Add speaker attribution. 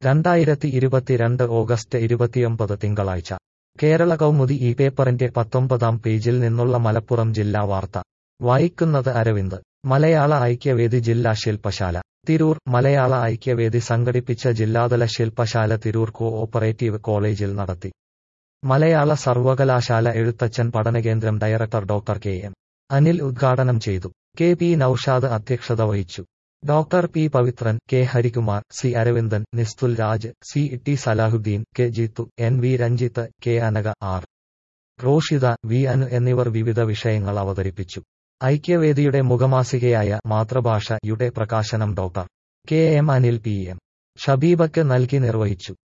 Speaker 1: രണ്ടായിരത്തി ഇരുപത്തിരണ്ട് ഓഗസ്റ്റ് ഇരുപത്തിയൊമ്പത് തിങ്കളാഴ്ച കേരള കൗമുദി ഈ പേപ്പറിന്റെ പത്തൊമ്പതാം പേജിൽ നിന്നുള്ള മലപ്പുറം ജില്ലാ വാർത്ത വായിക്കുന്നത് അരവിന്ദ് മലയാള ഐക്യവേദി ജില്ലാ ശില്പശാല തിരൂർ മലയാള ഐക്യവേദി സംഘടിപ്പിച്ച ജില്ലാതല ശില്പശാല തിരൂർ കോ ഓപ്പറേറ്റീവ് കോളേജിൽ നടത്തി മലയാള സർവകലാശാല എഴുത്തച്ഛൻ പഠനകേന്ദ്രം director doctor K M Anil ഉദ്ഘാടനം ചെയ്തു കെ പി നൌഷാദ് അധ്യക്ഷത വഹിച്ചു doctor P Pavithran K Harikumar C Aravindan Nisthul Raj C T Salahuddin K Jithu N V Ranjith K Anaka R Roshitha V Anu എന്നിവർ വിവിധ വിഷയങ്ങൾ അവതരിപ്പിച്ചു ഐക്യവേദിയുടെ മുഖമാസികയായ മാതൃഭാഷ യുടെ പ്രകാശനം doctor K M Anil P M ഷബീബക്ക് നൽകി നിർവഹിച്ചു